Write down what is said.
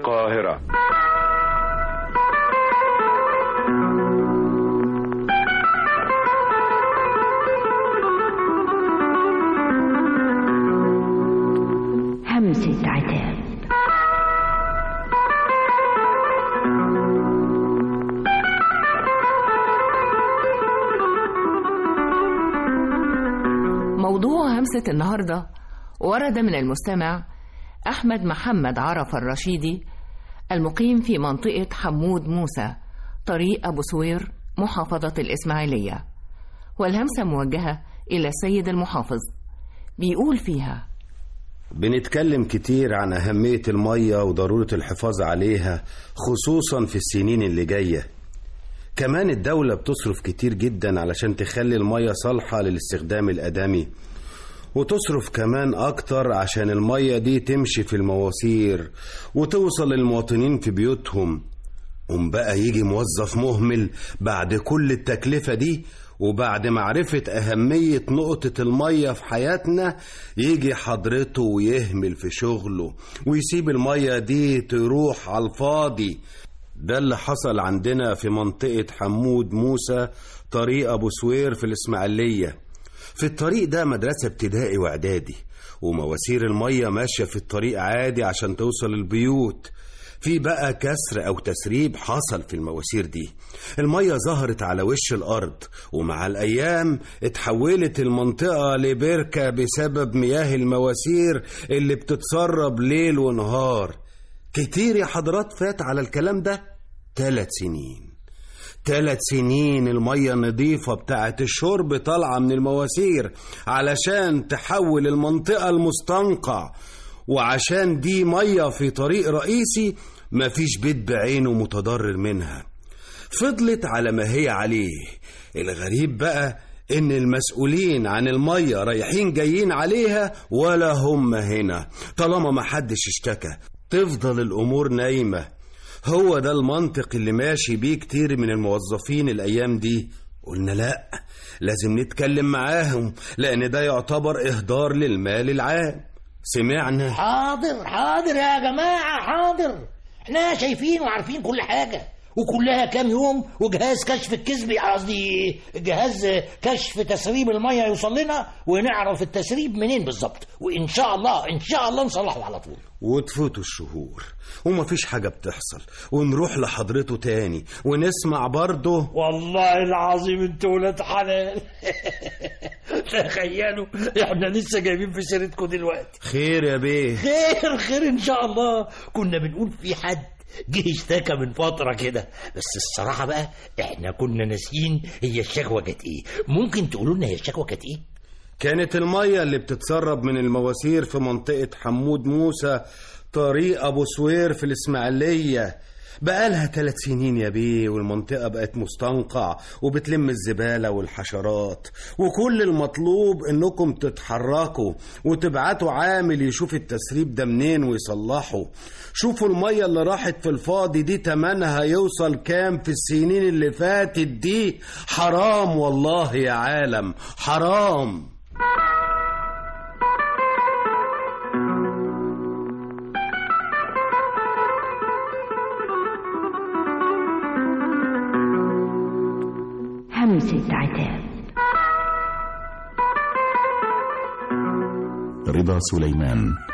القاهرة همسة عتاب موضوع همسة النهاردة ورد من المستمع أحمد محمد عرف الرشيدي المقيم في منطقة حمود موسى طريق أبو سوير محافظة الإسماعيلية والهمسة موجهة إلى السيد المحافظ بيقول فيها بنتكلم كتير عن أهمية المية وضرورة الحفاظ عليها خصوصا في السنين اللي جاية كمان الدولة بتصرف كتير جدا علشان تخلي المية صالحة للاستخدام الآدمي وتصرف كمان أكتر عشان المية دي تمشي في المواسير وتوصل للمواطنين في بيوتهم قوم بقى يجي موظف مهمل بعد كل التكلفة دي وبعد معرفة أهمية نقطة المية في حياتنا يجي حضرته ويهمل في شغله ويسيب المية دي تروح على الفاضي ده اللي حصل عندنا في منطقة حمود موسى طريق أبو سوير في الإسماعيلية في الطريق ده مدرسة ابتدائي وإعدادي ومواسير المية ماشية في الطريق عادي عشان توصل البيوت في بقى كسر أو تسريب حصل في المواسير دي المية ظهرت على وش الأرض ومع الأيام اتحولت المنطقة لبركة بسبب مياه المواسير اللي بتتسرب ليل ونهار كتير يا حضرات فات على الكلام ده ثلاث سنين ثلاث سنين المية النظيفة بتاعت الشرب طالعة من المواسير علشان تحول المنطقة المستنقع وعشان دي مية في طريق رئيسي مفيش بيت بعينه متضرر منها فضلت على ما هي عليه الغريب بقى ان المسؤولين عن المية رايحين جايين عليها ولا هم هنا طالما ما حدش اشتكى تفضل الامور نايمة هو ده المنطق اللي ماشي بيه كتير من الموظفين الايام دي قلنا لا لازم نتكلم معاهم لان ده يعتبر اهدار للمال العام سمعنا حاضر حاضر يا جماعة حاضر احنا شايفين وعارفين كل حاجة وكلها كام يوم وجهاز كشف الكذب قصدي جهاز كشف تسريب المية يوصل لنا ونعرف التسريب منين بالظبط وإن شاء الله إن شاء الله نصلحه على طول وتفوتوا الشهور ومفيش حاجة بتحصل ونروح لحضرته تاني ونسمع برضه والله العظيم انتوا ولاد حلال تخيلوا احنا لسه جايبين في سيرتكم دلوقتي خير يا بيه خير خير ان شاء الله كنا بنقول في حد جه اشتكى من فتره كده بس الصراحه بقى احنا كنا ناسيين هي الشكوى كانت ايه ممكن تقولوا لنا هي الشكوى كانت ايه كانت المية اللي بتتسرب من المواسير في منطقة حمود موسى طريق أبو سوير في الإسماعيلية بقالها ثلاث سنين يا بيه والمنطقة بقت مستنقع وبتلم الزبالة والحشرات وكل المطلوب انكم تتحركوا وتبعتوا عامل يشوف التسريب ده منين ويصلحه شوفوا المية اللي راحت في الفاضي دي تمنها يوصل كام في السنين اللي فاتت دي حرام والله يا عالم حرام همسة عتاب رضا سليمان